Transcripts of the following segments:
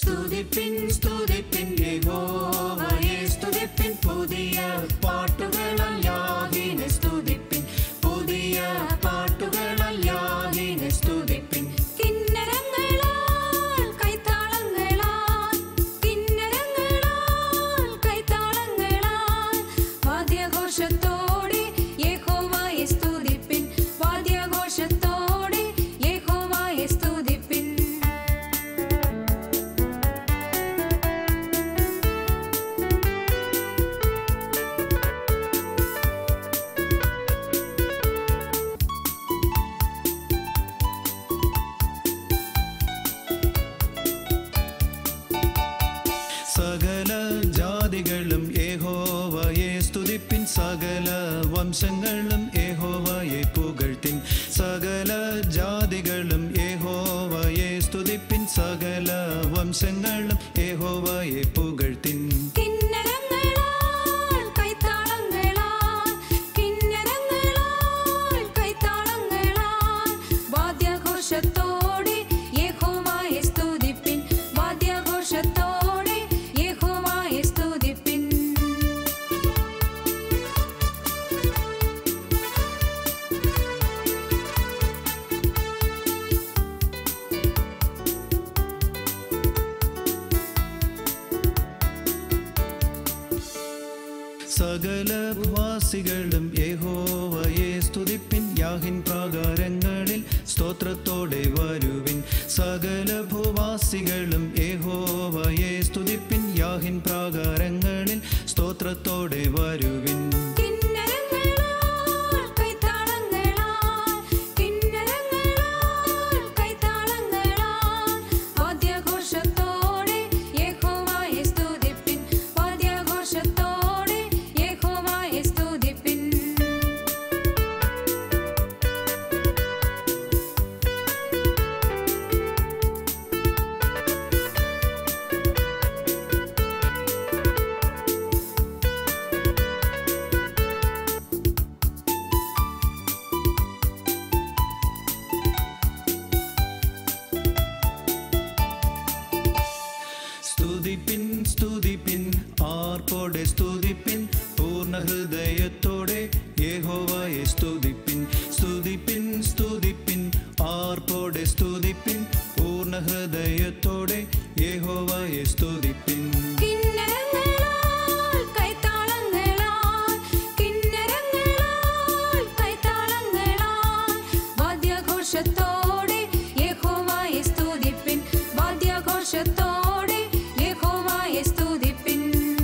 സ്തുതിപ്പിൻ സ്തുതിപ്പിൻ യഹോവയെ സ്തുതിപ്പിൻ പുതിയ പാട്ടുകളാൽ യാഹിനെ സ്തുതിപ്പിൻ പുതിയ പാട്ടുകളാൽ യാഹിനെ സ്തുതിപ്പിൻ കിന്നരങ്ങളാൽ കൈത്താളങ്ങളാൽ കിന്നരങ്ങളാൽ കൈത്താളങ്ങളാൽ വാദ്യഘോഷത്തോടെ യഹോവയെ സ്തുതിപ്പിൻ വാദ്യഘോഷത്തോടെ യഹോവയെ സ്തുതിപ്പിൻ സകല ജാതികളും യഹോവയെ സ്തുതിപ്പിൻ സകല വംശങ്ങളും യഹോവയെ പുകഴ്ത്തിൻ സകല ജാതികളും യഹോവയെ സ്തുതിപ്പിൻ സകല വംശങ്ങളും യഹോവയെ പുകഴ്ത്തിൻ കിന്നരങ്ങളാൽ കൈത്താളങ്ങളാൽ കിന്നരങ്ങളാൽ കൈത്താളങ്ങളാൽ വാദ്യഘോഷത്തോടെ യഹോവയെ സ്തുതിപ്പിൻ വാദ്യഘോഷത്തോടെ യഹോവയെ സ്തുതിപ്പിൻ സകല വാസികളും യഹോവയെ സ്തുതിപ്പിൻ യാഹിൻ പ്രാകാരങ്ങളിൽ സ്തോത്രത്തോടെ വരുവിൻ സകല ഭൂവാസികളും യഹോവയെ സ്തുതിപ്പിൻ യാഹിൻ പ്രാകാരങ്ങളിൽ സ്തോത്രത്തോടെ വരുവിൻ കിന്നരങ്ങളാൽ കൈത്താളങ്ങളാൽ കിന്നരങ്ങളാൽ കൈത്താളങ്ങളാൽ വാദ്യഘോഷത്തോടെ യഹോവയെ സ്തുതിപ്പിൻ വാദ്യഘോഷത്തോടെ യഹോവയെ സ്തുതിപ്പിൻ സ്തുതിപ്പിൻ സ്തുതിപ്പിൻ ആർപ്പോടെ സ്തുതിപ്പിൻ പൂർണ്ണ ഹൃദയത്തോടെ യഹോവയെ സ്തുതിപ്പിൻ സ്തുതിപ്പിൻ സ്തുതിപ്പിൻ ആർപ്പോടെ സ്തുതിപ്പിൻ പൂർണ്ണ ഹൃദയത്തോടെ യഹോവയെ സ്തുതിപ്പിൻ കിന്നരങ്ങളാൽ കൈത്താളങ്ങളാൽ കിന്നരങ്ങളാൽ കൈത്താളങ്ങളാൽ വാദ്യഘോഷത്തോടെ യഹോവയെ സ്തുതിപ്പിൻ വാദ്യഘോഷത്തോടെ യഹോവയെ സ്തുതിപ്പിൻ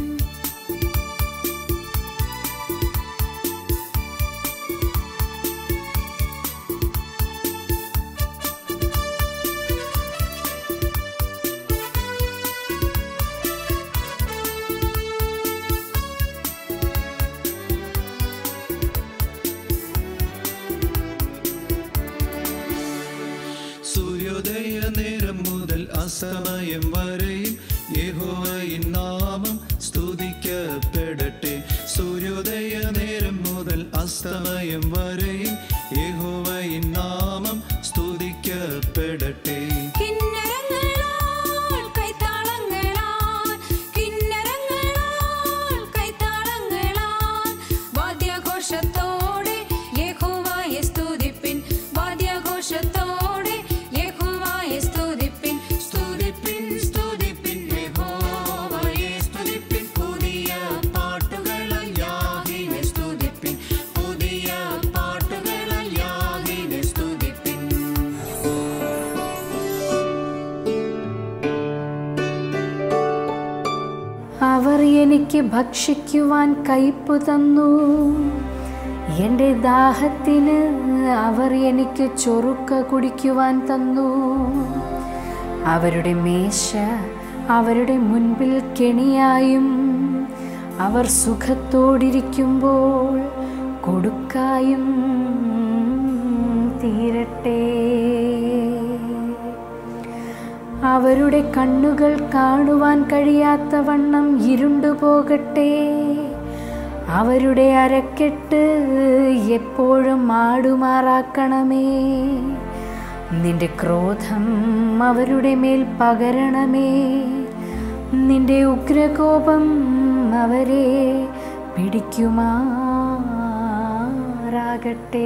സൂര്യോദയ നേരം മുതൽ അസ്തമയം വരെയും യഹോവയിൻ നാമം സ്തുതിക്കപ്പെടട്ടെ സൂര്യോദയ നേരം മുതൽ അസ്തമയം വരെയും യഹോവയിൻ നാമം സ്തുതിക്കപ്പെടട്ടെ കിന്നരങ്ങളാൽ കൈത്താളങ്ങളാൽ കിന്നരങ്ങളാൽ കൈത്താളങ്ങളാൽ വാദ്യഘോഷത്തോടെ യഹോവയെ സ്തുതിപ്പിൻ വാദ്യഘോഷത്തോടെ യഹോവയെ സ്തുതിപ്പിൻ സ്തുതിപ്പിൻ സ്തുതിപ്പിൻ യഹോവയെ സ്തുതിപ്പിൻ പുതിയ പാട്ടുകളാൽ യാഹിനെ സ്തുതിപ്പിൻ പുതിയ പാട്ടുകളാൽ യാഹിനെ സ്തുതിപ്പിൻ അവർ എനിക്ക് ഭക്ഷിക്കുവാൻ കയ്പ് തന്നു എൻ്റെ ദാഹത്തിന് അവർ എനിക്ക് ചൊറുക്ക കുടിക്കുവാൻ തന്നു അവരുടെ മേശ അവരുടെ മുൻപിൽ കെണിയായും അവർ സുഖത്തോടിരിക്കുമ്പോൾ കൊടുക്കായും തീരട്ടെ അവരുടെ കണ്ണുകൾ കാണുവാൻ കഴിയാത്ത വണ്ണം ഇരുണ്ടു പോകട്ടെ അവരുടെ അരക്കെട്ട് എപ്പോഴും ആടുമാറാക്കണമേ നിന്റെ ക്രോധം അവരുടെ മേൽ പകരണമേ നിന്റെ ഉഗ്രകോപം അവരെ പിടിക്കുമാറാകട്ടെ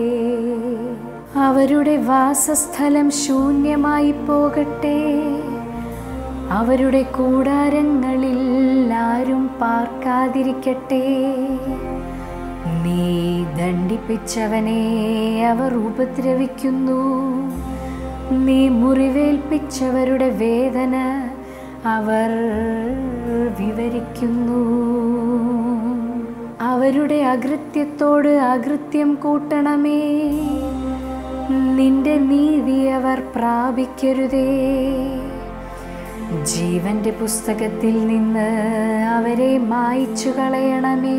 അവരുടെ വാസസ്ഥലം ശൂന്യമായി പോകട്ടെ അവരുടെ കൂടാരങ്ങളിൽ ആരും പാർക്കാതിരിക്കട്ടെ നീ ദണ്ഡിപ്പിച്ചവനെ അവർ ഉപദ്രവിക്കുന്നു നീ മുറിവേൽപ്പിച്ചവരുടെ വേദന അവർ വിവരിക്കുന്നു അവരുടെ അകൃത്യത്തോട് അകൃത്യം കൂട്ടണമേ നിന്റെ നീതി അവർ പ്രാപിക്കരുതേ ജീവന്റെ പുസ്തകത്തിൽ നിന്ന് അവരെ മായ്ച്ചു കളയണമേ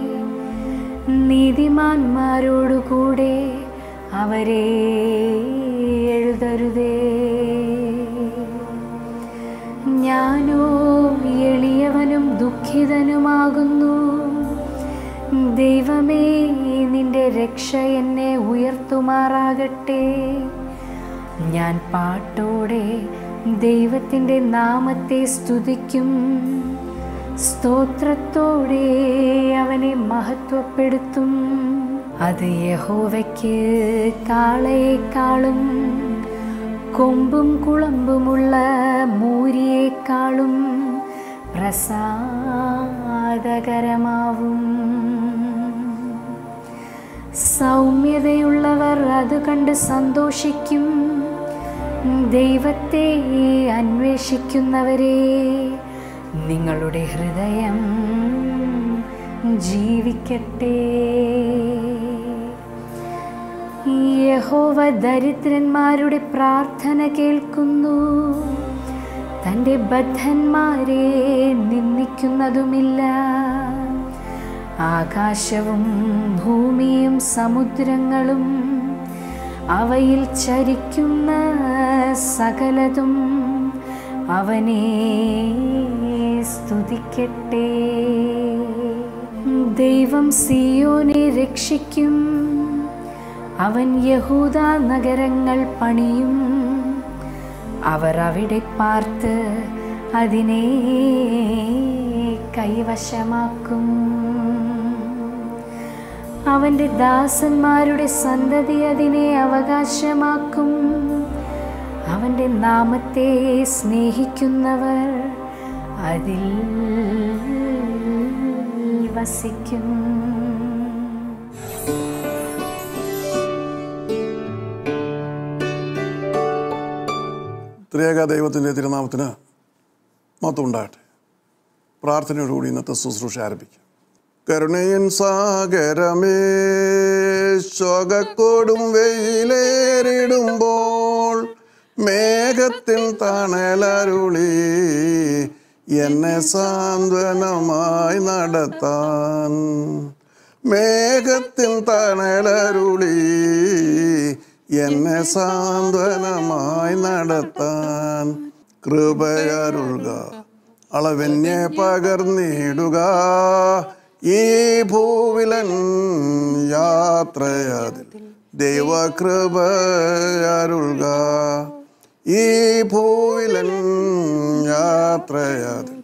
നീതിമാന്മാരോടുകൂടെ അവരെ എഴുതരുതേ ഞാനോ എളിയവനും ദുഃഖിതനുമാകുന്നു ദൈവമേ നിന്റെ രക്ഷ എന്നെ ഉയർത്തുമാറാകട്ടെ ഞാൻ പാട്ടോടെ ദൈവത്തിൻ്റെ നാമത്തെ സ്തുതിക്കും സ്തോത്രത്തോടെ അവനെ മഹത്വപ്പെടുത്തും അത് യഹോവയ്ക്ക് കാളയേക്കാളും കൊമ്പും കുളമ്പുമുള്ള മൂരിയേക്കാളും പ്രസാദകരമാവും സൗമ്യതയുള്ളവർ അത് കണ്ട് സന്തോഷിക്കും ദൈവത്തെ അന്വേഷിക്കുന്നവരെ നിങ്ങളുടെ ഹൃദയം ജീവിക്കട്ടെ യഹോവ ദരിദ്രന്മാരുടെ പ്രാർത്ഥന കേൾക്കുന്നു തൻ്റെ ബദ്ധന്മാരെ നിന്ദിക്കുന്നതുമില്ല ആകാശവും ഭൂമിയും സമുദ്രങ്ങളും അവയിൽ ചരിക്കുന്ന സകലതും അവനെ സ്തുതിക്കട്ടെ ദൈവം സിയോനെ രക്ഷിക്കും അവൻ യഹൂദ നഗരങ്ങൾ പണിയും അവർ അവിടെ പാർത്ത് അതിനെ കൈവശമാക്കും അവൻ്റെ ദാസന്മാരുടെ സന്തതി അതിനെ അവകാശമാക്കും അവൻ്റെ നാമത്തെ സ്നേഹിക്കുന്നവർ അതിൽ വസിക്കും ത്രിയേക ദൈവത്തിൻ്റെ തിരുനാമത്തിന് മൊത്തം ഉണ്ടാകട്ടെ പ്രാർത്ഥനയോടുകൂടി ഇന്നത്തെ ശുശ്രൂഷ ആരംഭിക്കാം കരുണയൻ സാഗരമേ ശോകക്കോടും വെയിലേറിടുമ്പോൾ മേഘത്തിൽ തണലരുളി എന്നെ സാന്ത്വനമായി നടത്താൻ മേഘത്തിൽ തണലരുളി എന്നെ സാന്ത്വനമായി നടത്താൻ കൃപയരുൾക അളവെന്നെ പകർന്നിടുക ഈ ഭൂവിലൻ യാത്രയതിൽ ദൈവകൃപയരുൾക ഈ ഭൂവിലൻ യാത്രയതിൽ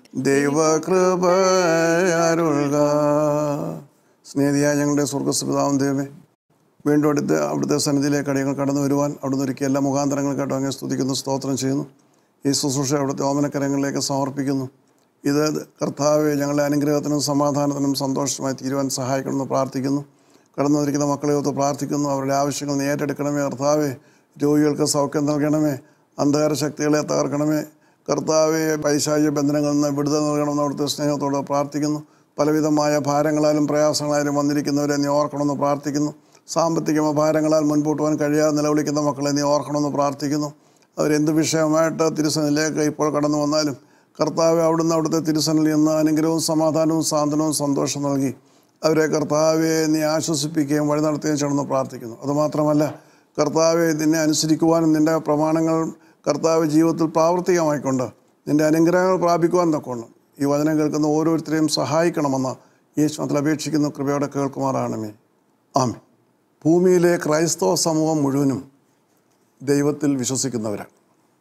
ദൈവകൃപയരുൾക സ്നേഹിയായ ഞങ്ങളുടെ സ്വർഗസ്പിതാവും ദൈവമേ വീണ്ടും അടുത്ത് അവിടുത്തെ സന്നിധിയിലേക്ക് അടിയങ്ങൾ കടന്നു വരുവാൻ അവിടുന്ന് ഒരുക്കിയ എല്ലാ മുഖാന്തരങ്ങൾ കേട്ടോ അങ്ങനെ സ്തുതിക്കുന്നു സ്തോത്രം ചെയ്യുന്നു ഈ ശുശ്രൂഷ അവിടുത്തെ ഓമനക്കരങ്ങളിലേക്ക് സമർപ്പിക്കുന്നു ഇത് കർത്താവെ ഞങ്ങളുടെ അനുഗ്രഹത്തിനും സമാധാനത്തിനും സന്തോഷമായി തീരുവാൻ സഹായിക്കണമെന്ന് പ്രാർത്ഥിക്കുന്നു കടന്നു വന്നിരിക്കുന്ന മക്കളെ ഒത്ത് പ്രാർത്ഥിക്കുന്നു അവരുടെ ആവശ്യങ്ങൾ നീ ഏറ്റെടുക്കണമേ കർത്താവെ രോഗികൾക്ക് സൗഖ്യം നൽകണമേ അന്ധകാര ശക്തികളെ തകർക്കണമേ കർത്താവെ പൈശാചിക ബന്ധനങ്ങളിൽ നിന്ന് വിടുതൽ നൽകണമെന്ന് അവിടുത്തെ സ്നേഹത്തോടെ പ്രാർത്ഥിക്കുന്നു പലവിധമായ ഭാരങ്ങളാലും പ്രയാസങ്ങളാലും വന്നിരിക്കുന്നവരെ നീ ഓർക്കണമെന്ന് പ്രാർത്ഥിക്കുന്നു സാമ്പത്തിക ഭാരങ്ങളാൽ മുൻപോട്ട് പോകാൻ കഴിയാതെ നിലവിളിക്കുന്ന മക്കളെ നീ ഓർക്കണമെന്ന് പ്രാർത്ഥിക്കുന്നു അവരെന്ത് വിഷയമായിട്ട് തിരുസനിലേക്ക് ഇപ്പോൾ കടന്നു വന്നാലും കർത്താവ് അവിടുന്ന് അവിടുത്തെ തിരുസനിൽ നിന്ന് അനുഗ്രഹവും സമാധാനവും സാന്ത്വനവും സന്തോഷം നൽകി അവരെ കർത്താവെ നീ ആശ്വസിപ്പിക്കുകയും വഴി നടത്തുകയും ചെയ്യണമെന്ന് പ്രാർത്ഥിക്കുന്നു അതുമാത്രമല്ല കർത്താവെ നിന്നെ അനുസരിക്കുവാനും നിൻ്റെ പ്രമാണങ്ങൾ കർത്താവ് ജീവിതത്തിൽ പ്രാവർത്തികമായിക്കൊണ്ട് നിൻ്റെ അനുഗ്രഹങ്ങൾ പ്രാപിക്കുവാൻ തക്കോണം ഈ വചനം കേൾക്കുന്ന ഓരോരുത്തരെയും സഹായിക്കണമെന്ന് യേശുമത്തിൽ അപേക്ഷിക്കുന്ന കൃപയോടെ കേൾക്കുമാറാണമേ ആമേ ഭൂമിയിലെ ക്രൈസ്തവ സമൂഹം മുഴുവനും ദൈവത്തിൽ വിശ്വസിക്കുന്നവരാണ്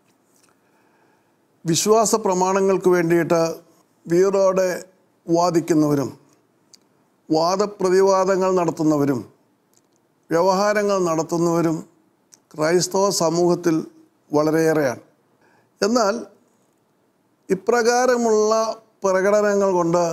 വിശ്വാസ പ്രമാണങ്ങൾക്ക് വേണ്ടിയിട്ട് വീറോടെ വാദിക്കുന്നവരും വാദപ്രതിവാദങ്ങൾ നടത്തുന്നവരും വ്യവഹാരങ്ങൾ നടത്തുന്നവരും ക്രൈസ്തവ സമൂഹത്തിൽ വളരെയേറെയാണ് എന്നാൽ ഇപ്രകാരമുള്ള പ്രകടനങ്ങൾ കൊണ്ട്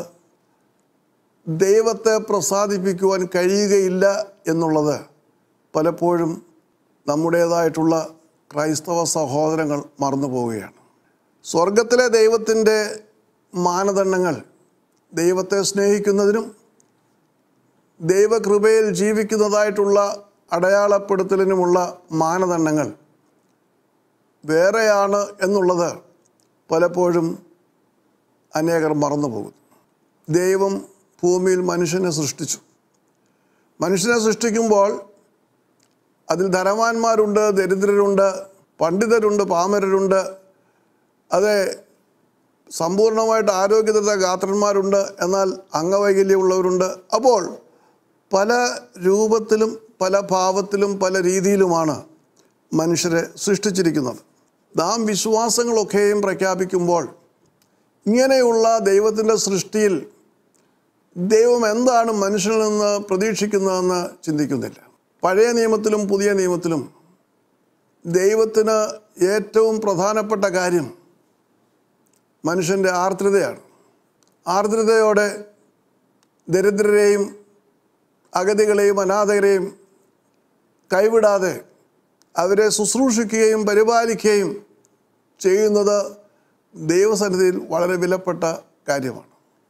ദൈവത്തെ പ്രസാദിപ്പിക്കുവാൻ കഴിയുകയില്ല എന്നുള്ളത് പലപ്പോഴും നമ്മുടേതായിട്ടുള്ള ക്രൈസ്തവ സഹോദരങ്ങൾ മറന്നു പോവുകയാണ് സ്വർഗത്തിലെ ദൈവത്തിൻ്റെ മാനദണ്ഡങ്ങൾ ദൈവത്തെ സ്നേഹിക്കുന്നതിനും ദൈവകൃപയിൽ ജീവിക്കുന്നതായിട്ടുള്ള അടയാളപ്പെടുത്തലിനുമുള്ള മാനദണ്ഡങ്ങൾ വേറെയാണ് എന്നുള്ളത് പലപ്പോഴും അനേകർ മറന്നു പോകുന്നു ദൈവം ഭൂമിയിൽ മനുഷ്യനെ സൃഷ്ടിച്ചു മനുഷ്യനെ സൃഷ്ടിക്കുമ്പോൾ അതിൽ ധനവാന്മാരുണ്ട് ദരിദ്രരുണ്ട് പണ്ഡിതരുണ്ട് പാമരരുണ്ട് അതെ സമ്പൂർണ്ണമായിട്ട് ആരോഗ്യത്തെ ഗാത്രന്മാരുണ്ട് എന്നാൽ അംഗവൈകല്യമുള്ളവരുണ്ട് അപ്പോൾ പല രൂപത്തിലും പല ഭാവത്തിലും പല രീതിയിലുമാണ് മനുഷ്യരെ സൃഷ്ടിച്ചിരിക്കുന്നത് നാം വിശ്വാസങ്ങളൊക്കെയും പ്രഖ്യാപിക്കുമ്പോൾ ഇങ്ങനെയുള്ള ദൈവത്തിൻ്റെ സൃഷ്ടിയിൽ ദൈവം എന്താണ് മനുഷ്യനിൽ നിന്ന് പ്രതീക്ഷിക്കുന്നതെന്ന് ചിന്തിക്കുന്നില്ല പഴയ നിയമത്തിലും പുതിയ നിയമത്തിലും ദൈവത്തിന് ഏറ്റവും പ്രധാനപ്പെട്ട കാര്യം മനുഷ്യൻ്റെ ആർദ്രതയാണ് ആർദ്രതയോടെ ദരിദ്രരെയും അഗതികളെയും അനാഥരെയും കൈവിടാതെ അവരെ ശുശ്രൂഷിക്കുകയും പരിപാലിക്കുകയും ചെയ്യുന്നത് ദൈവസന്നിധിയിൽ വളരെ വിലപ്പെട്ട കാര്യമാണ്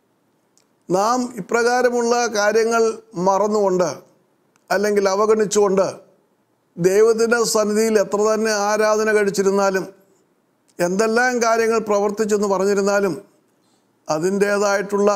നാം ഇപ്രകാരമുള്ള കാര്യങ്ങൾ മറന്നുകൊണ്ട് അല്ലെങ്കിൽ അവഗണിച്ചുകൊണ്ട് ദൈവത്തിൻ്റെ സന്നിധിയിൽ എത്ര തന്നെ ആരാധന കഴിച്ചിരുന്നാലും എന്തെല്ലാം കാര്യങ്ങൾ പ്രവർത്തിച്ചെന്ന് പറഞ്ഞിരുന്നാലും അതിൻ്റേതായിട്ടുള്ള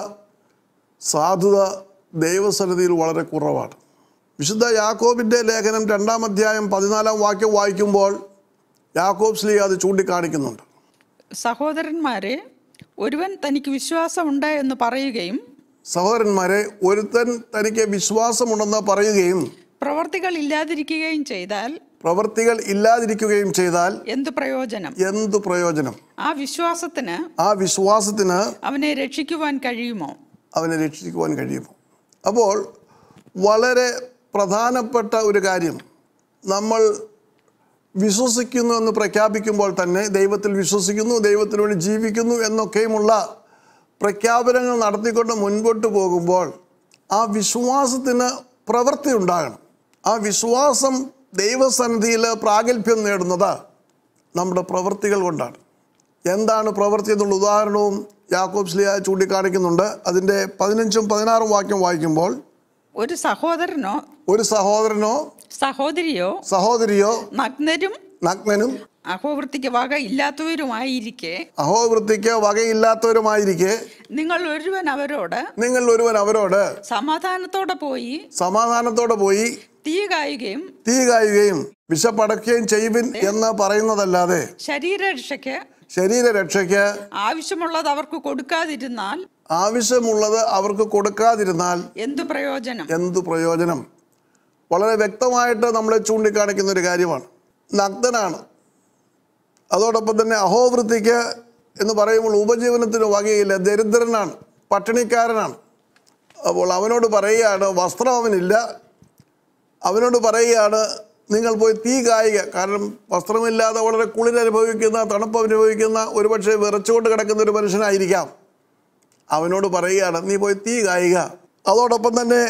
സാധുത ദൈവസന്നിധിയിൽ വളരെ കുറവാണ് വിശുദ്ധ യാക്കോബിൻ്റെ ലേഖനം രണ്ടാം അധ്യായം പതിനാലാം വാക്യം വായിക്കുമ്പോൾ യാക്കോബ് സ്ലീ അത് ചൂണ്ടിക്കാണിക്കുന്നുണ്ട് സഹോദരന്മാരെ ഒരുവൻ തനിക്ക് വിശ്വാസമുണ്ട് എന്ന് പറയുകയും സഹോദരന്മാരെ ഒരുത്തൻ തനിക്ക് വിശ്വാസമുണ്ടെന്ന് പറയുകയും പ്രവർത്തികൾ ഇല്ലാതിരിക്കുകയും ചെയ്താൽ പ്രവൃത്തികൾ ഇല്ലാതിരിക്കുകയും ചെയ്താൽ എന്തു പ്രയോജനം എന്തു പ്രയോജനം ആ വിശ്വാസത്തിന് ആ വിശ്വാസത്തിന് അവനെ രക്ഷിക്കുവാൻ കഴിയുമോ അവനെ രക്ഷിക്കുവാൻ കഴിയുമോ അപ്പോൾ വളരെ പ്രധാനപ്പെട്ട ഒരു കാര്യം നമ്മൾ വിശ്വസിക്കുന്നു എന്ന് പ്രഖ്യാപിക്കുമ്പോൾ തന്നെ ദൈവത്തിൽ വിശ്വസിക്കുന്നു ദൈവത്തിന് വേണ്ടി ജീവിക്കുന്നു എന്നൊക്കെയുമുള്ള പ്രഖ്യാപനങ്ങൾ നടത്തിക്കൊണ്ട് മുൻപോട്ട് പോകുമ്പോൾ ആ വിശ്വാസത്തിന് പ്രവൃത്തി ഉണ്ടാകണം ആ വിശ്വാസം ദൈവസന്നിധിയിൽ പ്രാഗൽഭ്യം നേടുന്നത് നമ്മുടെ പ്രവൃത്തികൾ കൊണ്ടാണ് എന്താണ് പ്രവൃത്തി എന്നുള്ള ഉദാഹരണവും യാക്കോബ് സ്ലിയ ചൂണ്ടിക്കാണിക്കുന്നുണ്ട് അതിൻ്റെ പതിനഞ്ചും പതിനാറും വാക്യം വായിക്കുമ്പോൾ ഒരു സഹോദരനോ ഒരു സഹോദരനോ സഹോദരിയോ സഹോദരിയോ നഗ്നരും നഗ്നനും അഹോവൃത്തിക്ക് വക ഇല്ലാത്തവരുമായിരിക്കെ അഹോവൃത്തിക്ക് വകയില്ലാത്തവരുമായിരിക്കെ നിങ്ങൾ ഒരുവൻ അവരോട് നിങ്ങൾ ഒരുവൻ അവരോട് സമാധാനത്തോടെ പോയി സമാധാനത്തോടെ പോയി തീ കായുകയും തീ കായുകയും വിശപ്പടക്കുകയും ചെയ്യുവിൻ എന്ന് പറയുന്നതല്ലാതെ ശരീരരക്ഷയ്ക്ക് ശരീരരക്ഷയ്ക്ക് ആവശ്യമുള്ളത് അവർക്ക് കൊടുക്കാതിരുന്നാൽ ആവശ്യമുള്ളത് അവർക്ക് കൊടുക്കാതിരുന്നാൽ എന്തു പ്രയോജനം എന്തു പ്രയോജനം വളരെ വ്യക്തമായിട്ട് നമ്മളെ ചൂണ്ടിക്കാണിക്കുന്ന ഒരു കാര്യമാണ് നഗ്നനാണ് അതോടൊപ്പം തന്നെ അഹോവൃത്തിക്ക് എന്ന് പറയുമ്പോൾ ഉപജീവനത്തിന് വകയില്ല ദരിദ്രനാണ് പട്ടിണിക്കാരനാണ് അപ്പോൾ അവനോട് പറയുകയാണ് വസ്ത്രം അവനില്ല അവനോട് പറയുകയാണ് നിങ്ങൾ പോയി തീ കായുക കാരണം വസ്ത്രമില്ലാതെ വളരെ കുളിരനുഭവിക്കുന്ന തണുപ്പ് അനുഭവിക്കുന്ന ഒരുപക്ഷെ വിറച്ചുകൊണ്ട് കിടക്കുന്ന ഒരു മനുഷ്യനായിരിക്കാം അവനോട് പറയുകയാണ് നീ പോയി തീ കായുക അതോടൊപ്പം തന്നെ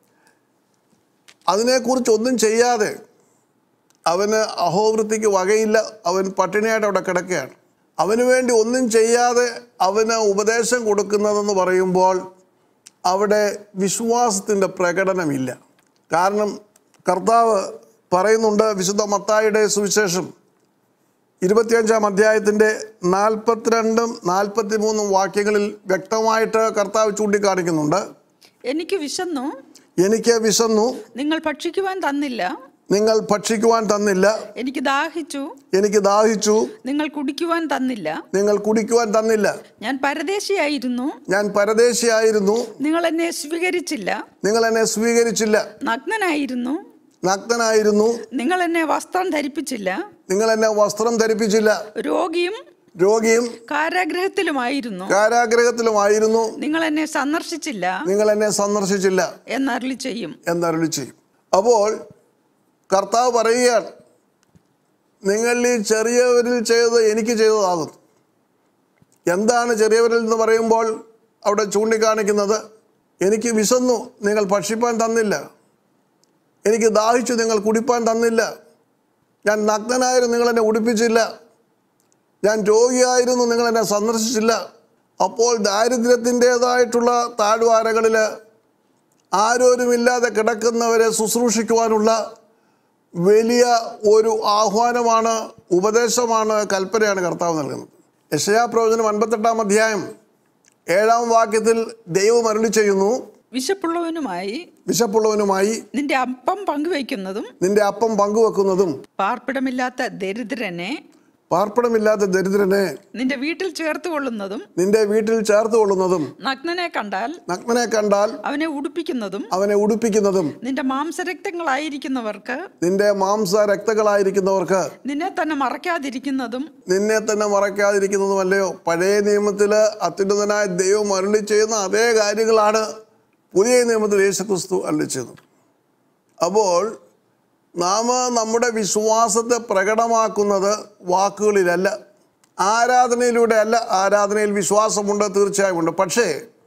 അതിനെക്കുറിച്ച് ഒന്നും ചെയ്യാതെ അവന് അഹോവൃത്തിക്ക് വകയില്ല അവൻ പട്ടിണിയായിട്ട് അവിടെ കിടക്കുകയാണ് അവന് വേണ്ടി ഒന്നും ചെയ്യാതെ അവന് ഉപദേശം കൊടുക്കുന്നതെന്ന് പറയുമ്പോൾ അവിടെ വിശ്വാസത്തിൻ്റെ പ്രകടനമില്ല കാരണം കർത്താവ് പറയുന്നുണ്ട് വിശുദ്ധ മത്തായിയുടെ സുവിശേഷം ഇരുപത്തിയഞ്ചാം അധ്യായത്തിൻ്റെ നാൽപ്പത്തിരണ്ടും നാൽപ്പത്തി മൂന്നും വാക്യങ്ങളിൽ വ്യക്തമായിട്ട് കർത്താവ് ചൂണ്ടിക്കാണിക്കുന്നുണ്ട് എനിക്ക് വിശന്നു എനിക്ക് വിശന്നു നിങ്ങൾ ഭക്ഷിക്കുവാൻ തന്നില്ല നിങ്ങൾ ഭക്ഷിക്കുവാൻ തന്നില്ല എനിക്ക് ദാഹിച്ചു എനിക്ക് ദാഹിച്ചു നിങ്ങൾ കുടിക്കുവാൻ തന്നില്ല നിങ്ങൾ കുടിക്കുവാൻ തന്നില്ല ഞാൻ പരദേശിയായിരുന്നു ഞാൻ പരദേശിയായിരുന്നു നിങ്ങൾ എന്നെ സ്വീകരിച്ചില്ല നിങ്ങൾ എന്നെ സ്വീകരിച്ചില്ല നഗ്നനായിരുന്നു നഗ്നനായിരുന്നു നിങ്ങൾ എന്നെ വസ്ത്രം ധരിപ്പിച്ചില്ല നിങ്ങൾ എന്നെ വസ്ത്രം ധരിപ്പിച്ചില്ല രോഗിയും രോഗിയും കാരാഗ്രഹത്തിലുമായിരുന്നു കാരാഗ്രഹത്തിലുമായിരുന്നു നിങ്ങൾ എന്നെ സന്ദർശിച്ചില്ല നിങ്ങൾ എന്നെ സന്ദർശിച്ചില്ല എന്നരുളി ചെയ്യും എന്നരുളി ചെയ്യും അപ്പോൾ കർത്താവ് പറയുകയാണ് നിങ്ങൾ ഈ ചെറിയവരിൽ ചെയ്തത് എനിക്ക് ചെയ്തതാകുന്നു എന്താണ് ചെറിയവരിൽ എന്ന് പറയുമ്പോൾ അവിടെ ചൂണ്ടിക്കാണിക്കുന്നത് എനിക്ക് വിശന്നു നിങ്ങൾ ഭക്ഷിപ്പാൻ തന്നില്ല എനിക്ക് ദാഹിച്ചു നിങ്ങൾ കുടിപ്പാൻ തന്നില്ല ഞാൻ നഗ്നനായിരുന്നു നിങ്ങൾ എന്നെ ഉടുപ്പിച്ചില്ല ഞാൻ രോഗിയായിരുന്നു നിങ്ങൾ എന്നെ സന്ദർശിച്ചില്ല അപ്പോൾ ദാരിദ്ര്യത്തിൻ്റെതായിട്ടുള്ള താഴ്വാരകളിൽ ആരോരുമില്ലാതെ കിടക്കുന്നവരെ ശുശ്രൂഷിക്കുവാനുള്ള വലിയ ഒരു ആഹ്വാനമാണ് ഉപദേശമാണ് കൽപ്പനയാണ് കർത്താവ് നൽകുന്നത് യശയാ പ്രവചനം അൻപത്തെട്ടാം അധ്യായം ഏഴാം വാക്യത്തിൽ ദൈവം അരുളി ചെയ്യുന്നു വിശപ്പുള്ളവനുമായി വിശപ്പുള്ളവനുമായി നിന്റെ അപ്പം പങ്കുവയ്ക്കുന്നതും നിന്റെ അപ്പം പങ്കുവെക്കുന്നതും പാർപ്പിടമില്ലാത്ത ദരിദ്രനെ പാർപ്പിടമില്ലാത്ത ദരിദ്രനെ നിന്റെ വീട്ടിൽ ചേർത്ത് കൊള്ളുന്നതും നിന്റെ വീട്ടിൽ ചേർത്ത് കൊള്ളുന്നതും നഗ്നനെ കണ്ടാൽ നഗ്നനെ കണ്ടാൽ അവനെ ഉടുപ്പിക്കുന്നതും അവനെ ഉടുപ്പിക്കുന്നതും നിന്റെ മാംസരക്തങ്ങളായിരിക്കുന്നവർക്ക് നിന്റെ മാംസ രക്തകളായിരിക്കുന്നവർക്ക് നിന്നെ തന്നെ മറയ്ക്കാതിരിക്കുന്നതും നിന്നെ തന്നെ മറയ്ക്കാതിരിക്കുന്നതുമല്ലയോ പഴയ നിയമത്തിൽ അത്യുന്നതനായ ദൈവം അരുളി ചെയ്യുന്ന അതേ കാര്യങ്ങളാണ് പുതിയ നിയമത്തിൽ യേശുക്രിസ്തു അരുളി ചെയ്യുന്നത് അപ്പോൾ നാം നമ്മുടെ വിശ്വാസത്തെ പ്രകടമാക്കുന്നത് വാക്കുകളിലല്ല ആരാധനയിലൂടെ അല്ല ആരാധനയിൽ വിശ്വാസമുണ്ട് തീർച്ചയായും ഉണ്ട് പക്ഷേ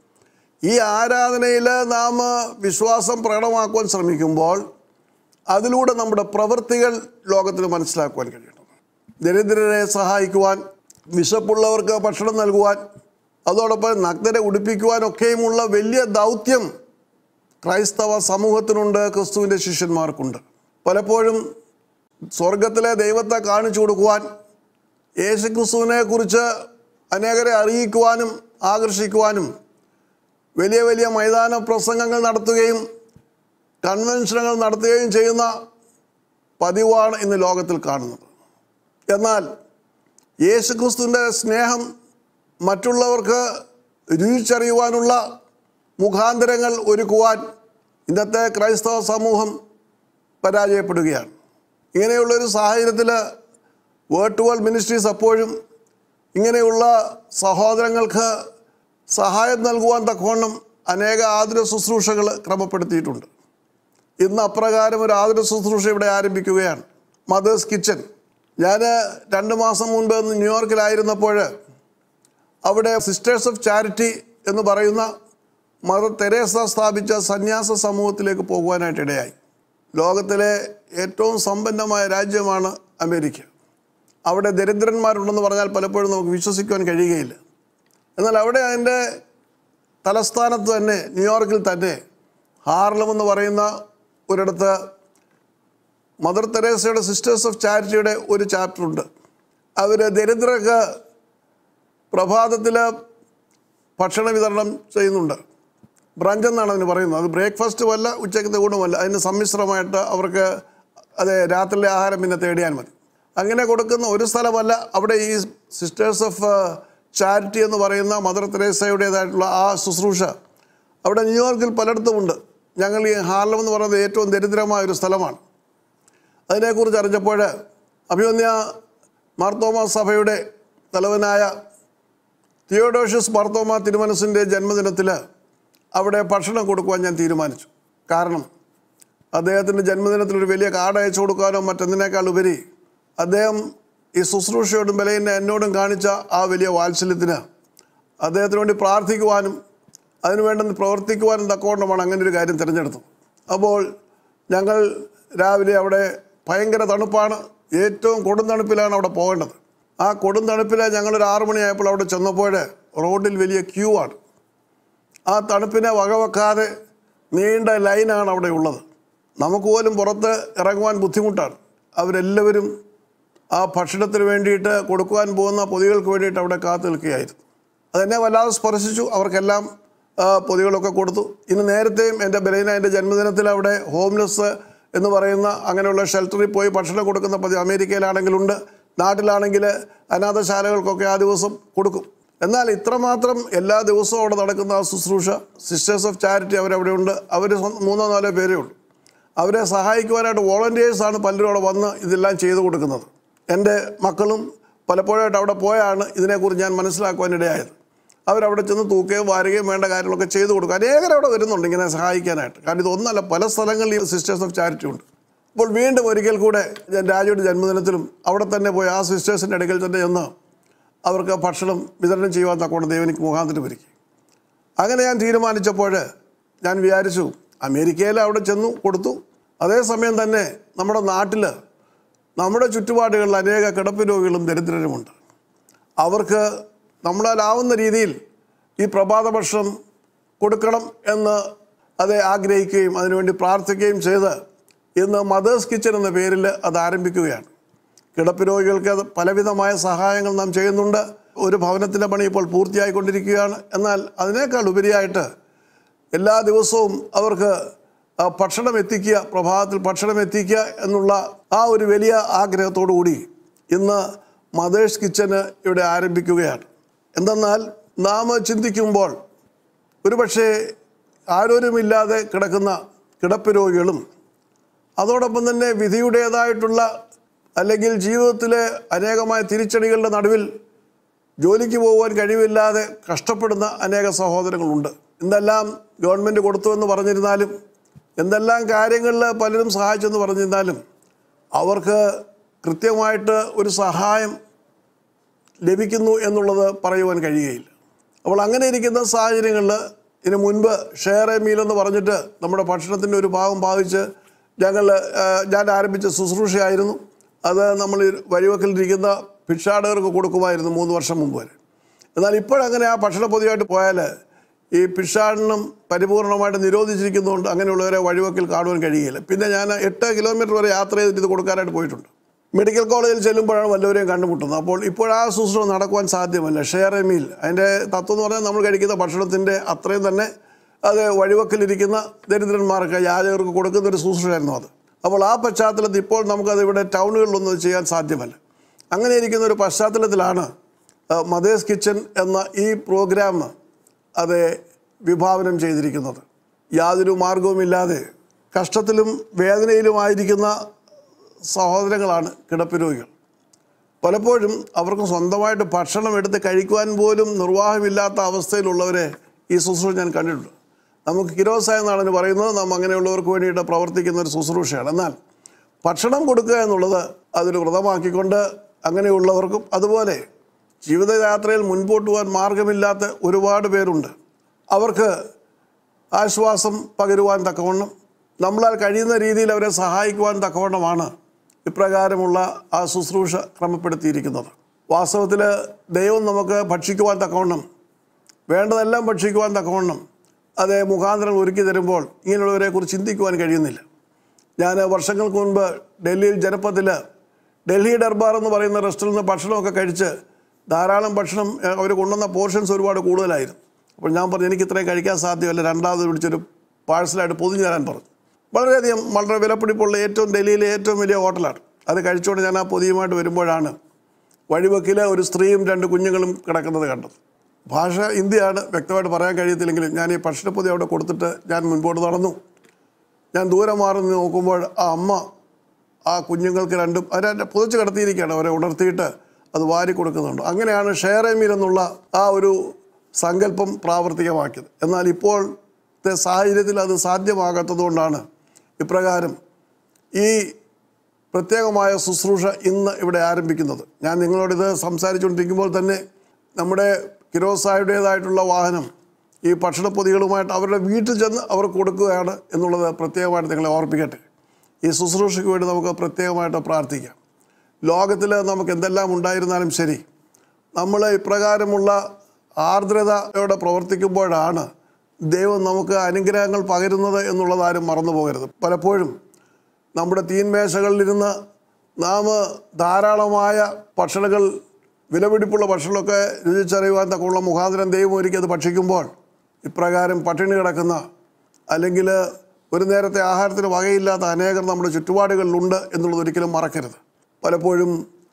ഈ ആരാധനയിൽ നാം വിശ്വാസം പ്രകടമാക്കുവാൻ ശ്രമിക്കുമ്പോൾ അതിലൂടെ നമ്മുടെ പ്രവൃത്തികൾ ലോകത്തിന് മനസ്സിലാക്കുവാൻ കഴിയണം ദരിദ്രരെ സഹായിക്കുവാൻ വിശപ്പുള്ളവർക്ക് ഭക്ഷണം നൽകുവാൻ അതോടൊപ്പം നഗ്നരെ ഉടുപ്പിക്കുവാനൊക്കെയുമുള്ള വലിയ ദൗത്യം ക്രൈസ്തവ സമൂഹത്തിനുണ്ട് ക്രിസ്തുവിൻ്റെ ശിഷ്യന്മാർക്കുണ്ട് പലപ്പോഴും സ്വർഗത്തിലെ ദൈവത്തെ കാണിച്ചു കൊടുക്കുവാൻ യേശുക്രിസ്തുവിനെ കുറിച്ച് അനേകരെ അറിയിക്കുവാനും ആകർഷിക്കുവാനും വലിയ വലിയ മൈതാന പ്രസംഗങ്ങൾ നടത്തുകയും കൺവെൻഷനുകൾ നടത്തുകയും ചെയ്യുന്ന പതിവാണ് ഇന്ന് ലോകത്തിൽ കാണുന്നത് എന്നാൽ യേശുക്രിസ്തുവിൻ്റെ സ്നേഹം മറ്റുള്ളവർക്ക് രുചിച്ചറിയുവാനുള്ള മുഖാന്തരങ്ങൾ ഒരുക്കുവാൻ ഇന്നത്തെ ക്രൈസ്തവ സമൂഹം പരാജയപ്പെടുകയാണ് ഇങ്ങനെയുള്ളൊരു സാഹചര്യത്തിൽ വേർട്ടുവൽ മിനിസ്ട്രീസ് അപ്പോഴും ഇങ്ങനെയുള്ള സഹോദരങ്ങൾക്ക് സഹായം നൽകുവാൻ തക്കവണ്ണം അനേക ആതുര ശുശ്രൂഷകൾ ക്രമപ്പെടുത്തിയിട്ടുണ്ട് ഇന്ന് അപ്രകാരം ഒരു ആതുര ശുശ്രൂഷ ഇവിടെ ആരംഭിക്കുകയാണ് മദേഴ്സ് കിച്ചൻ ഞാൻ രണ്ട് മാസം മുൻപ് ന്യൂയോർക്കിലായിരുന്നപ്പോൾ അവിടെ സിസ്റ്റേഴ്സ് ഓഫ് ചാരിറ്റി എന്ന് പറയുന്ന മദർ തെരേസ സ്ഥാപിച്ച സന്യാസ സമൂഹത്തിലേക്ക് പോകുവാനായിട്ട് ഇടയായി ലോകത്തിലെ ഏറ്റവും സമ്പന്നമായ രാജ്യമാണ് അമേരിക്ക അവിടെ ദരിദ്രന്മാരുണ്ടെന്ന് പറഞ്ഞാൽ പലപ്പോഴും നമുക്ക് വിശ്വസിക്കുവാൻ കഴിയുകയില്ല എന്നാൽ അവിടെ അതിൻ്റെ തലസ്ഥാനത്ത് തന്നെ ന്യൂയോർക്കിൽ തന്നെ ഹാർലം എന്ന് പറയുന്ന ഒരിടത്ത് മദർ തെരേസയുടെ സിസ്റ്റേഴ്സ് ഓഫ് ചാരിറ്റിയുടെ ഒരു ചാപ്റ്റർ ഉണ്ട് അവർ ദരിദ്രർക്ക് പ്രഭാതത്തിൽ ഭക്ഷണ വിതരണം ചെയ്യുന്നുണ്ട് ബ്രഞ്ച് എന്നാണ് അതിന് പറയുന്നത് അത് ബ്രേക്ക്ഫാസ്റ്റും അല്ല ഉച്ചക്കത്തെ ഊണുമല്ല അതിന് സമ്മിശ്രമായിട്ട് അവർക്ക് അതെ രാത്രിയിലെ ആഹാരം പിന്നെ തേടിയാൽ മതി അങ്ങനെ കൊടുക്കുന്ന ഒരു സ്ഥലമല്ല അവിടെ ഈ സിസ്റ്റേഴ്സ് ഓഫ് ചാരിറ്റി എന്ന് പറയുന്ന മദർ തെരേസയുടേതായിട്ടുള്ള ആ ശുശ്രൂഷ അവിടെ ന്യൂയോർക്കിൽ പലയിടത്തുമുണ്ട് ഞങ്ങൾ ഈ ഹാർലം എന്ന് പറയുന്നത് ഏറ്റവും ദരിദ്രമായ ഒരു സ്ഥലമാണ് അതിനെക്കുറിച്ച് അറിഞ്ഞപ്പോൾ അഭിമന്യ മാർത്തോമ സഭയുടെ തലവനായ തിയോഡോഷ്യസ് മാർത്തോമ തിരുമനസിൻ്റെ ജന്മദിനത്തിൽ അവിടെ ഭക്ഷണം കൊടുക്കുവാൻ ഞാൻ തീരുമാനിച്ചു കാരണം അദ്ദേഹത്തിൻ്റെ ജന്മദിനത്തിൽ ഒരു വലിയ കാർഡ് അയച്ചു കൊടുക്കാനോ മറ്റെന്തിനേക്കാൾ ഉപരി അദ്ദേഹം ഈ ശുശ്രൂഷയോടും വിലയിനെ എന്നോടും കാണിച്ച ആ വലിയ വാത്സല്യത്തിന് അദ്ദേഹത്തിന് വേണ്ടി പ്രാർത്ഥിക്കുവാനും അതിനുവേണ്ടി പ്രവർത്തിക്കുവാനും തക്കവണ്ണമാണ് അങ്ങനെ ഒരു കാര്യം തിരഞ്ഞെടുത്തത് അപ്പോൾ ഞങ്ങൾ രാവിലെ അവിടെ ഭയങ്കര തണുപ്പാണ് ഏറ്റവും കൊടും തണുപ്പിലാണ് അവിടെ പോകേണ്ടത് ആ കൊടും തണുപ്പിൽ ഞങ്ങളൊരു ആറു മണിയായപ്പോൾ അവിടെ ചെന്നപ്പോൾ റോഡിൽ വലിയ ക്യൂ ആണ് ആ തണുപ്പിനെ വകവെക്കാതെ നീണ്ട ലൈനാണ് അവിടെ ഉള്ളത് നമുക്ക് പോലും പുറത്ത് ഇറങ്ങുവാൻ ബുദ്ധിമുട്ടാണ് അവരെല്ലാവരും ആ ഭക്ഷണത്തിന് വേണ്ടിയിട്ട് കൊടുക്കുവാൻ പോകുന്ന പൊതികൾക്ക് വേണ്ടിയിട്ട് അവിടെ കാത്തു നിൽക്കുകയായിരുന്നു അതെന്നെ വല്ലാതെ സ്പർശിച്ചു അവർക്കെല്ലാം ആ, പൊതികളൊക്കെ കൊടുത്തു ഇന്ന് നേരത്തെയും എൻ്റെ ബലൈന എൻ്റെ ജന്മദിനത്തിൽ അവിടെ ഹോംലെസ് എന്ന് പറയുന്ന അങ്ങനെയുള്ള ഷെൽട്ടറിൽ പോയി ഭക്ഷണം കൊടുക്കുന്ന പതി അമേരിക്കയിലാണെങ്കിലുണ്ട് നാട്ടിലാണെങ്കിൽ അനാഥശാലകൾക്കൊക്കെ ആ ദിവസം കൊടുക്കും എന്നാൽ ഇത്രമാത്രം എല്ലാ ദിവസവും അവിടെ നടക്കുന്ന ആ ശുശ്രൂഷ സിസ്റ്റേഴ്സ് ഓഫ് ചാരിറ്റി അവരവിടെ ഉണ്ട് അവർ മൂന്നോ നാലോ പേരേ ഉള്ളൂ അവരെ സഹായിക്കുവാനായിട്ട് വോളണ്ടിയേഴ്സാണ് പലരും അവിടെ വന്ന് ഇതെല്ലാം ചെയ്തു കൊടുക്കുന്നത് എൻ്റെ മക്കളും പലപ്പോഴായിട്ട് അവിടെ പോയാണ് ഇതിനെക്കുറിച്ച് ഞാൻ മനസ്സിലാക്കുവാനിടയായത് അവരവിടെ ചെന്ന് തൂക്കുകയും വാരുകയും വേണ്ട കാര്യങ്ങളൊക്കെ ചെയ്തു കൊടുക്കും അനേകർ അവിടെ വരുന്നുണ്ട് ഇങ്ങനെ സഹായിക്കാനായിട്ട് കാരണം ഇതൊന്നല്ല പല സ്ഥലങ്ങളിൽ ഈ സിസ്റ്റേഴ്സ് ഓഫ് ചാരിറ്റി ഉണ്ട് അപ്പോൾ വീണ്ടും ഒരിക്കൽ കൂടെ ഞാൻ രാജയുടെ ജന്മദിനത്തിലും അവിടെ തന്നെ പോയി ആ സിസ്റ്റേഴ്സിൻ്റെ അടുക്കൽ തന്നെ ചെന്ന് അവർക്ക് ഭക്ഷണം വിതരണം ചെയ്യുവാൻ തക്കോണം ദൈവനിക്ക് മുഖാന്തരം ഒരുക്കി അങ്ങനെ ഞാൻ തീരുമാനിച്ചപ്പോൾ ഞാൻ വിചാരിച്ചു അമേരിക്കയിൽ അവിടെ ചെന്നു കൊടുത്തു അതേസമയം തന്നെ നമ്മുടെ നാട്ടിൽ നമ്മുടെ ചുറ്റുപാടുകളിൽ അനേക കിടപ്പ് രോഗികളും ദരിദ്രരുമുണ്ട് അവർക്ക് നമ്മളാലാവുന്ന രീതിയിൽ ഈ പ്രഭാത ഭക്ഷണം കൊടുക്കണം എന്ന് അത് ആഗ്രഹിക്കുകയും അതിനുവേണ്ടി പ്രാർത്ഥിക്കുകയും ചെയ്ത് ഇന്ന് മദേഴ്സ് കിച്ചൺ എന്ന പേരിൽ അത് ആരംഭിക്കുകയാണ് കിടപ്പ് രോഗികൾക്ക് അത് പലവിധമായ സഹായങ്ങൾ നാം ചെയ്യുന്നുണ്ട് ഒരു ഭവനത്തിൻ്റെ പണി ഇപ്പോൾ പൂർത്തിയായിക്കൊണ്ടിരിക്കുകയാണ് എന്നാൽ അതിനേക്കാൾ ഉപരിയായിട്ട് എല്ലാ ദിവസവും അവർക്ക് ആ, ഭക്ഷണം എത്തിക്കുക പ്രഭാതത്തിൽ ഭക്ഷണം എത്തിക്കുക എന്നുള്ള ആ ഒരു വലിയ ആഗ്രഹത്തോടു കൂടി ഇന്ന് മദേഴ്സ് കിച്ചന് ഇവിടെ ആരംഭിക്കുകയാണ് എന്തെന്നാൽ നാം ചിന്തിക്കുമ്പോൾ ഒരുപക്ഷെ ആരോരുമില്ലാതെ കിടക്കുന്ന കിടപ്പ് രോഗികളും അതോടൊപ്പം തന്നെ വിധിയുടേതായിട്ടുള്ള അല്ലെങ്കിൽ ജീവിതത്തിലെ അനേകമായ തിരിച്ചടികളുടെ നടുവിൽ ജോലിക്ക് പോകുവാൻ കഴിവില്ലാതെ കഷ്ടപ്പെടുന്ന അനേക സഹോദരങ്ങളുണ്ട് എന്തെല്ലാം ഗവൺമെൻറ് കൊടുത്തു എന്ന് പറഞ്ഞിരുന്നാലും എന്തെല്ലാം കാര്യങ്ങളിൽ പലരും സഹായിച്ചെന്ന് പറഞ്ഞിരുന്നാലും അവർക്ക് കൃത്യമായിട്ട് ഒരു സഹായം ലഭിക്കുന്നു എന്നുള്ളത് പറയുവാൻ കഴിയുകയില്ല അപ്പോൾ അങ്ങനെ ഇരിക്കുന്ന സാഹചര്യങ്ങളിൽ ഇതിനു മുൻപ് ഷെയർ എ മീൽ എന്ന് പറഞ്ഞിട്ട് നമ്മുടെ ഭക്ഷണത്തിൻ്റെ ഒരു ഭാഗം ഭാവിച്ച് ഞങ്ങൾ ആ, ഞാൻ ആരംഭിച്ച ശുശ്രൂഷയായിരുന്നു അത് നമ്മൾ ഈ വഴിവെക്കലിരിക്കുന്ന ഭിക്ഷാടകർക്ക് കൊടുക്കുമായിരുന്നു മൂന്ന് വർഷം മുമ്പ് വരെ എന്നാൽ ഇപ്പോഴങ്ങനെ ആ ഭക്ഷണ പൊതിയായിട്ട് പോയാൽ ഈ ഭിക്ഷാടനം പരിപൂർണമായിട്ട് നിരോധിച്ചിരിക്കുന്നതുകൊണ്ട് അങ്ങനെയുള്ളവരെ വഴിവെക്കൽ കാണുവാൻ കഴിയില്ല പിന്നെ ഞാൻ എട്ട് കിലോമീറ്റർ വരെ യാത്ര ചെയ്തിട്ട് ഇത് കൊടുക്കാനായിട്ട് പോയിട്ടുണ്ട് മെഡിക്കൽ കോളേജിൽ ചെല്ലുമ്പോഴാണ് വല്ലവരെയും കണ്ടുമുട്ടുന്നത് അപ്പോൾ ഇപ്പോൾ ആ ശുശ്രൂഷ നടക്കുവാൻ സാധ്യമല്ല ഷെയർ എ മീൽ അതിൻ്റെ തത്വം എന്ന് പറഞ്ഞാൽ നമ്മൾ കഴിക്കുന്ന ഭക്ഷണത്തിൻ്റെ അത്രയും തന്നെ അത് വഴിവെക്കലിരിക്കുന്ന ദരിദ്രന്മാർക്ക് യാചകർക്ക് കൊടുക്കുന്ന ഒരു ശുശ്രൂഷയായിരുന്നു അത് അപ്പോൾ ആ പശ്ചാത്തലത്തിൽ ഇപ്പോൾ നമുക്കത് ഇവിടെ ടൗണുകളിലൊന്നും അത് ചെയ്യാൻ സാധ്യമല്ല അങ്ങനെ ഇരിക്കുന്ന ഒരു പശ്ചാത്തലത്തിലാണ് അഹ്, മദേഴ്സ് കിച്ചൺ എന്ന ഈ പ്രോഗ്രാം അത് വിഭാവനം ചെയ്തിരിക്കുന്നത് യാതൊരു മാർഗവുമില്ലാതെ കഷ്ടത്തിലും വേദനയിലുമായിരിക്കുന്ന സഹോദരങ്ങളാണ് കിടപ്പ് രോഗികൾ പലപ്പോഴും അവർക്ക് സ്വന്തമായിട്ട് ഭക്ഷണം എടുത്ത് കഴിക്കുവാൻ പോലും നിർവാഹമില്ലാത്ത അവസ്ഥയിലുള്ളവരെ ഈ ശുശ്രൂഷ ഞാൻ കണ്ടിട്ടുണ്ട് നമുക്ക് കിരോസായ എന്നാണ് പറയുന്നത് നാം അങ്ങനെയുള്ളവർക്ക് വേണ്ടിയിട്ട് പ്രവർത്തിക്കുന്ന ഒരു ശുശ്രൂഷയാണ് എന്നാൽ ഭക്ഷണം കൊടുക്കുക എന്നുള്ളത് അതൊരു വ്രതമാക്കിക്കൊണ്ട് അങ്ങനെയുള്ളവർക്കും അതുപോലെ ജീവിതയാത്രയിൽ മുൻപോട്ട് പോകാൻ മാർഗമില്ലാത്ത ഒരുപാട് പേരുണ്ട് അവർക്ക് ആശ്വാസം പകരുവാൻ തക്കവണ്ണം നമ്മളാൽ കഴിയുന്ന രീതിയിൽ അവരെ സഹായിക്കുവാൻ തക്കവണ്ണമാണ് ഇപ്രകാരമുള്ള ആ ശുശ്രൂഷ ക്രമപ്പെടുത്തിയിരിക്കുന്നത് വാസ്തവത്തിൽ ദൈവം നമുക്ക് ഭക്ഷിക്കുവാൻ തക്കവണ്ണം വേണ്ടതെല്ലാം ഭക്ഷിക്കുവാൻ തക്കവണ്ണം അത് മുഖാന്തരം ഒരുക്കി തരുമ്പോൾ ഇങ്ങനെയുള്ളവരെ കുറിച്ച് ചിന്തിക്കുവാൻ കഴിയുന്നില്ല ഞാൻ വർഷങ്ങൾക്ക് മുൻപ് ഡൽഹിയിൽ ജനപഥത്തിൽ ഡൽഹി ദർബാർ എന്ന് പറയുന്ന റെസ്റ്റോറൻറ്റിൽ നിന്ന് ഭക്ഷണമൊക്കെ കഴിച്ച് ധാരാളം ഭക്ഷണം അവർ കൊണ്ടുവന്ന പോർഷൻസ് ഒരുപാട് കൂടുതലായിരുന്നു അപ്പോൾ ഞാൻ പറഞ്ഞു എനിക്ക് ഇത്രയും കഴിക്കാൻ സാധ്യമല്ല രണ്ടാമത് പിടിച്ചൊരു പാഴ്സലായിട്ട് പൊതിഞ്ഞു തരാൻ പറഞ്ഞു വളരെയധികം വളരെ വിലപിടിപ്പുള്ള ഏറ്റവും ഡൽഹിയിലെ ഏറ്റവും വലിയ ഹോട്ടലാണ് അത് കഴിച്ചുകൊണ്ട് ഞാൻ ആ പൊതിയുമായിട്ട് വരുമ്പോഴാണ് വഴിവെക്കിൽ ഒരു സ്ത്രീയും രണ്ട് കുഞ്ഞുങ്ങളും കിടക്കുന്നത് കണ്ടത് ഭാഷ ഹിന്ദിയാണ് വ്യക്തമായിട്ട് പറയാൻ കഴിയത്തില്ലെങ്കിലും ഞാൻ ഈ ഭക്ഷണപ്പൊതി അവിടെ കൊടുത്തിട്ട് ഞാൻ മുൻപോട്ട് നടന്നു ഞാൻ ദൂരെ മാറി നിന്ന് നോക്കുമ്പോൾ ആ അമ്മ ആ കുഞ്ഞുങ്ങൾക്ക് രണ്ടും അവരെ പുതച്ച് കിടത്തിയിരിക്കുകയാണ് അവരെ ഉണർത്തിയിട്ട് അത് വാരി കൊടുക്കുന്നുണ്ട് അങ്ങനെയാണ് ഷെയർ എ മീൽ എന്നുള്ള ആ ഒരു സങ്കല്പം പ്രാവർത്തികമാക്കിയത് എന്നാൽ ഇപ്പോഴത്തെ സാഹചര്യത്തിൽ അത് സാധ്യമാകാത്തതുകൊണ്ടാണ് ഇപ്രകാരം ഈ പ്രത്യേകമായ ശുശ്രൂഷ ഇന്ന് ഇവിടെ ആരംഭിക്കുന്നത് ഞാൻ നിങ്ങളോടിത് സംസാരിച്ചുകൊണ്ടിരിക്കുമ്പോൾ തന്നെ നമ്മുടെ കിരോസായുടേതായിട്ടുള്ള വാഹനം ഈ ഭക്ഷണപ്പൊതികളുമായിട്ട് അവരുടെ വീട്ടിൽ ചെന്ന് അവർ കൊടുക്കുകയാണ് എന്നുള്ളത് പ്രത്യേകമായിട്ട് നിങ്ങളെ ഓർപ്പിക്കട്ടെ ഈ ശുശ്രൂഷയ്ക്ക് വേണ്ടി നമുക്ക് പ്രത്യേകമായിട്ട് പ്രാർത്ഥിക്കാം ലോകത്തിൽ നമുക്ക് എന്തെല്ലാം ഉണ്ടായിരുന്നാലും ശരി നമ്മൾ ഇപ്രകാരമുള്ള ആർദ്രതയോടെ പ്രവർത്തിക്കുമ്പോഴാണ് ദൈവം നമുക്ക് അനുഗ്രഹങ്ങൾ പകരുന്നത് എന്നുള്ളത് ആരും മറന്നു പോകരുത് പലപ്പോഴും നമ്മുടെ തീൻമേശകളിലിരുന്ന് നാം ധാരാളമായ ഭക്ഷണങ്ങൾ വിലപിടിപ്പുള്ള ഭക്ഷണമൊക്കെ രുചിച്ചറിയുവാൻ തക്കുള്ള മുഖാന്തരം ദൈവം ഒരുക്കി അത് ഭക്ഷിക്കുമ്പോൾ ഇപ്രകാരം പട്ടിണി കിടക്കുന്ന അല്ലെങ്കിൽ ഒരു നേരത്തെ ആഹാരത്തിന് വകയില്ലാത്ത അനേകർ നമ്മുടെ ചുറ്റുപാടുകളിലുണ്ട് എന്നുള്ളത് ഒരിക്കലും മറക്കരുത് പലപ്പോഴും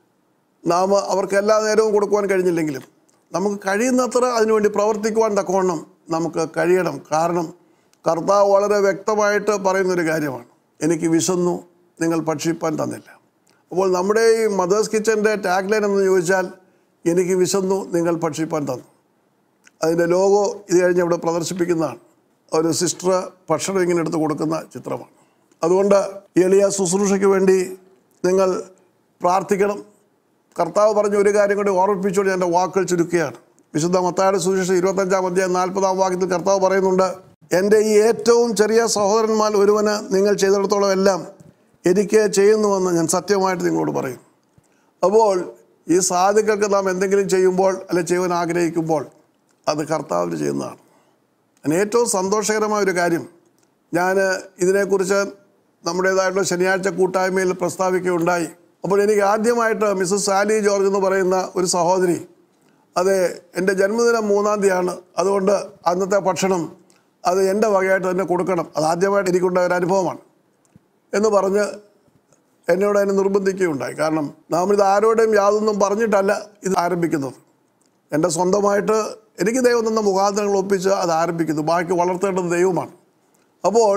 നാം അവർക്ക് എല്ലാ നേരവും കൊടുക്കുവാൻ കഴിഞ്ഞില്ലെങ്കിലും നമുക്ക് കഴിയുന്നത്ര അതിനുവേണ്ടി പ്രവർത്തിക്കുവാൻ തക്കവണ്ണം നമുക്ക് കഴിയണം കാരണം കർത്താവ് വളരെ വ്യക്തമായിട്ട് പറയുന്നൊരു കാര്യമാണ് എനിക്ക് വിശന്നു നിങ്ങൾ ഭക്ഷിപ്പാൻ തന്നില്ല അപ്പോൾ നമ്മുടെ ഈ മദേഴ്സ് കിച്ചൻ്റെ ടാഗ് ലൈൻ എന്ന് ചോദിച്ചാൽ എനിക്ക് വിശന്നു നിങ്ങൾ ഭക്ഷിപ്പാൻ തന്നു അതിൻ്റെ ലോഗോ ഇത് കഴിഞ്ഞ് ഇവിടെ പ്രദർശിപ്പിക്കുന്നതാണ് ഒരു സിസ്റ്റർ ഭക്ഷണം ഇങ്ങനെ എടുത്ത് കൊടുക്കുന്ന ചിത്രമാണ് അതുകൊണ്ട് ഈ എളിയ ശുശ്രൂഷയ്ക്ക് വേണ്ടി നിങ്ങൾ പ്രാർത്ഥിക്കണം കർത്താവ് പറഞ്ഞ ഒരു കാര്യം കൂടി ഓർമ്മിപ്പിച്ചുകൊണ്ട് എൻ്റെ വാക്കുകൾ ചുരുക്കുകയാണ് വിശുദ്ധ മത്തായുടെ സുവിശേഷം ഇരുപത്തഞ്ചാം അധ്യായം നാൽപ്പതാം വാക്യത്തിൽ കർത്താവ് പറയുന്നുണ്ട് എൻ്റെ ഈ ഏറ്റവും ചെറിയ സഹോദരന്മാർ ഒരുവന് നിങ്ങൾ ചെയ്തിടത്തോളം എല്ലാം എനിക്ക് ചെയ്യുന്നുവെന്ന് ഞാൻ സത്യമായിട്ട് നിങ്ങളോട് പറയും അപ്പോൾ ഈ സാധുക്കൾക്ക് നാം എന്തെങ്കിലും ചെയ്യുമ്പോൾ അല്ലെ ചെയ്യുവാൻ ആഗ്രഹിക്കുമ്പോൾ അത് കർത്താവിന് ചെയ്യുന്നതാണ് അതിന് ഏറ്റവും സന്തോഷകരമായ ഒരു കാര്യം ഞാൻ ഇതിനെക്കുറിച്ച് നമ്മുടേതായിട്ടുള്ള ശനിയാഴ്ച കൂട്ടായ്മയിൽ പ്രസ്താവിക്കുകയുണ്ടായി അപ്പോൾ എനിക്ക് ആദ്യമായിട്ട് മിസ്സസ് സാലി ജോർജ് എന്ന് പറയുന്ന ഒരു സഹോദരി അത് എൻ്റെ ജന്മദിനം മൂന്നാം തീയതിയാണ് അതുകൊണ്ട് അന്നത്തെ ഭക്ഷണം അത് എൻ്റെ വകയായിട്ട് തന്നെ കൊടുക്കണം അത് ആദ്യമായിട്ട് എനിക്കുണ്ടായ ഒരു അനുഭവമാണ് എന്ന് പറഞ്ഞ് എന്നോട് അതിനെ നിർബന്ധിക്കുകയുണ്ടായി കാരണം നാം ഇത് ആരോടെയും യാതൊന്നും പറഞ്ഞിട്ടല്ല ഇത് ആരംഭിക്കുന്നത് എൻ്റെ സ്വന്തമായിട്ട് എനിക്ക് ദൈവം തന്ന മുഖാന്തരങ്ങൾ ഒപ്പിച്ച് അത് ആരംഭിക്കുന്നു ബാക്കി വളർത്തേണ്ടത് ദൈവമാണ് അപ്പോൾ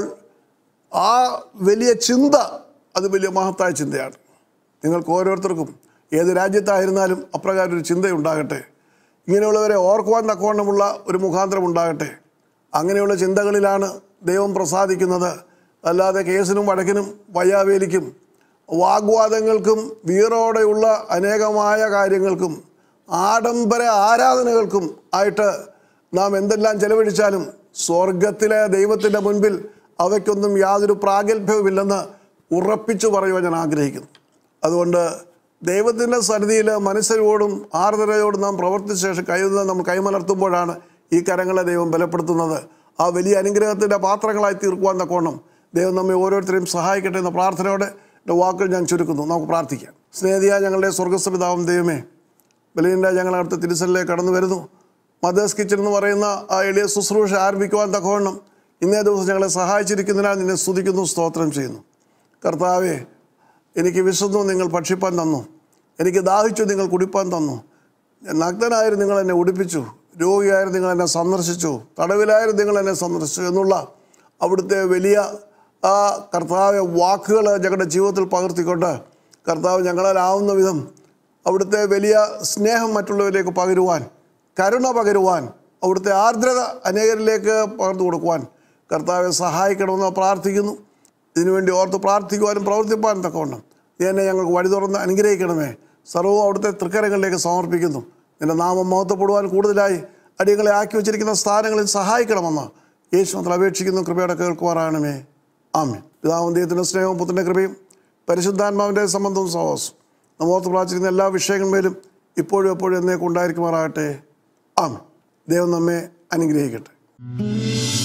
ആ വലിയ ചിന്ത അത് വലിയ മഹത്തായ ചിന്തയാണ് നിങ്ങൾക്ക് ഓരോരുത്തർക്കും ഏത് രാജ്യത്തായിരുന്നാലും അപ്രകാരം ഒരു ചിന്തയുണ്ടാകട്ടെ ഇങ്ങനെയുള്ളവരെ ഓർക്കുവാൻ തക്കവണ്ണമുള്ള ഒരു മുഖാന്തരം ഉണ്ടാകട്ടെ അങ്ങനെയുള്ള ചിന്തകളിലാണ് ദൈവം പ്രസാദിക്കുന്നത് അല്ലാതെ കേസിനും വഴക്കിനും വയ്യാവേലിക്കും വാഗ്വാദങ്ങൾക്കും വീറോടെയുള്ള അനേകമായ കാര്യങ്ങൾക്കും ആഡംബര ആരാധനകൾക്കും ആയിട്ട് നാം എന്തെല്ലാം ചെലവഴിച്ചാലും സ്വർഗത്തിലെ ദൈവത്തിൻ്റെ മുൻപിൽ അവയ്ക്കൊന്നും യാതൊരു പ്രാഗൽഭ്യവുമില്ലെന്ന് ഉറപ്പിച്ചു പറയുവാൻ ഞാൻ ആഗ്രഹിക്കുന്നു അതുകൊണ്ട് ദൈവത്തിൻ്റെ സന്നിധിയിൽ മനസ്സിനോടും ആർദ്രതയോടും നാം പ്രവർത്തിച്ച ശേഷം കൈ നമ്മൾ കൈമലർത്തുമ്പോഴാണ് ഈ കരങ്ങളെ ദൈവം ബലപ്പെടുത്തുന്നത് ആ വലിയ അനുഗ്രഹത്തിൻ്റെ പാത്രങ്ങളായി തീർക്കുവാൻ തക്കോണം ദൈവം നമ്മെ ഓരോരുത്തരെയും സഹായിക്കട്ടെ എന്ന പ്രാർത്ഥനയോടെ എൻ്റെ വാക്കുകൾ ഞാൻ ചുരുക്കുന്നു നമുക്ക് പ്രാർത്ഥിക്കാം സ്നേഹിയ ഞങ്ങളുടെ സ്വർഗസ്വപിതാവും ദൈവമേ ബലീൻ്റെ ഞങ്ങൾ അടുത്ത തിരുസലിലേക്ക് കടന്നു വരുന്നു മദേഴ്സ് കിച്ചൺ എന്ന് പറയുന്ന ആ എളിയ ശുശ്രൂഷ ആരംഭിക്കുവാൻ തക്കവണ്ണം ഇന്നേ ദിവസം ഞങ്ങളെ സഹായിച്ചിരിക്കുന്നതിനാൽ നിന്നെ സ്തുതിക്കുന്നു സ്തോത്രം ചെയ്യുന്നു കർത്താവെ എനിക്ക് വിശന്നു നിങ്ങൾ ഭക്ഷിപ്പാൻ തന്നു എനിക്ക് ദാഹിച്ചു നിങ്ങൾ കുടിപ്പാൻ തന്നു നഗ്നനായിരുന്നു നിങ്ങൾ എന്നെ ഉടുപ്പിച്ചു രോഗിയായിരുന്നു നിങ്ങൾ എന്നെ സന്ദർശിച്ചു തടവിലായിരുന്നു നിങ്ങൾ എന്നെ സന്ദർശിച്ചു എന്നുള്ള അവിടുത്തെ വലിയ ആ കർത്താവ് വാക്കുകൾ ഞങ്ങളുടെ ജീവിതത്തിൽ പകർത്തിക്കൊണ്ട് കർത്താവ് ഞങ്ങളാലാവുന്ന വിധം അവിടുത്തെ വലിയ സ്നേഹം മറ്റുള്ളവരിലേക്ക് പകരുവാൻ കരുണ പകരുവാൻ അവിടുത്തെ ആർദ്രത അനേകരിലേക്ക് പകർന്നു കൊടുക്കുവാൻ കർത്താവെ സഹായിക്കണമെന്ന് പ്രാർത്ഥിക്കുന്നു ഇതിനുവേണ്ടി ഓർത്ത് പ്രാർത്ഥിക്കുവാനും പ്രവർത്തിപ്പാനും തക്കവണ്ണം നീ എന്നെ ഞങ്ങൾക്ക് വഴി തുറന്ന് അനുഗ്രഹിക്കണമേ സർവ്വവും അവിടുത്തെ തൃക്കരങ്ങളിലേക്ക് സമർപ്പിക്കുന്നു നിന്റെ നാമം മഹത്വപ്പെടുവാൻ കൂടുതലായി അടിയങ്ങളെ ആക്കി വച്ചിരിക്കുന്ന സ്ഥാനങ്ങളിൽ സഹായിക്കണമെന്ന് യേശു മത്തിൽ അപേക്ഷിക്കുന്നു കൃപയുടെ കേൾക്കുവാറാണമേ ആമേ പിതാവും ദൈവത്തിൻ്റെ സ്നേഹവും പുത്രൻ്റെ കൃപയും പരിശുദ്ധാത്മാവിൻ്റെ സംബന്ധവും സഹവാസവും നമ്മോർത്ത് പ്രാർത്ഥിക്കുന്ന എല്ലാ വിഷയങ്ങളിലും ഇപ്പോഴും എപ്പോഴും എന്നേക്കും ഉണ്ടായിരിക്കുമാറാകട്ടെ ആമേ ദൈവം നമ്മെ അനുഗ്രഹിക്കട്ടെ